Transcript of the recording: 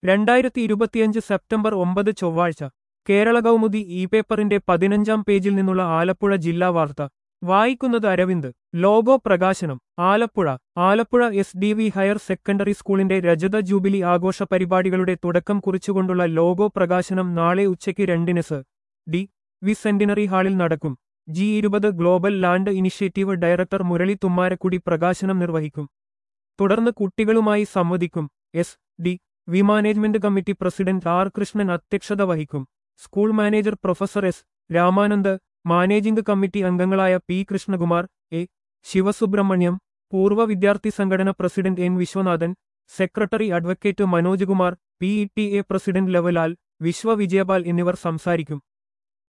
രണ്ടായിരത്തി ഇരുപത്തിയഞ്ച് സെപ്റ്റംബർ ഒമ്പത് ചൊവ്വാഴ്ച കേരള കൗമുദി ഇ പേപ്പറിന്റെ പതിനഞ്ചാം പേജിൽ നിന്നുള്ള ആലപ്പുഴ ജില്ലാ വാർത്ത വായിക്കുന്നത് അരവിന്ദ് ലോഗോ പ്രകാശനം Alappuzha Alappuzha S D V higher secondary സ്കൂളിന്റെ രജത ജൂബിലി ആഘോഷ പരിപാടികളുടെ തുടക്കം കുറിച്ചുകൊണ്ടുള്ള ലോഗോ പ്രകാശനം നാളെ ഉച്ചയ്ക്ക് രണ്ടിന് സർ ഡി വി സെന്റിനറി ഹാളിൽ നടക്കും ജി ഇരുപത് global land initiative director Murali Thummarukudy പ്രകാശനം നിർവഹിക്കും തുടർന്ന് കുട്ടികളുമായി സംവദിക്കും S D V management committee president R Krishnan അധ്യക്ഷത വഹിക്കും school manager professor S Ramanand managing committee അംഗങ്ങളായ പി കൃഷ്ണകുമാർ എ ശിവസുബ്രഹ്മണ്യം പൂർവ്വ വിദ്യാർത്ഥി സംഘടന president N Viswanathan secretary advocate Manoj Kumar P E T A president ലവലാൽ വിശ്വ വിജയപാൽ എന്നിവർ സംസാരിക്കും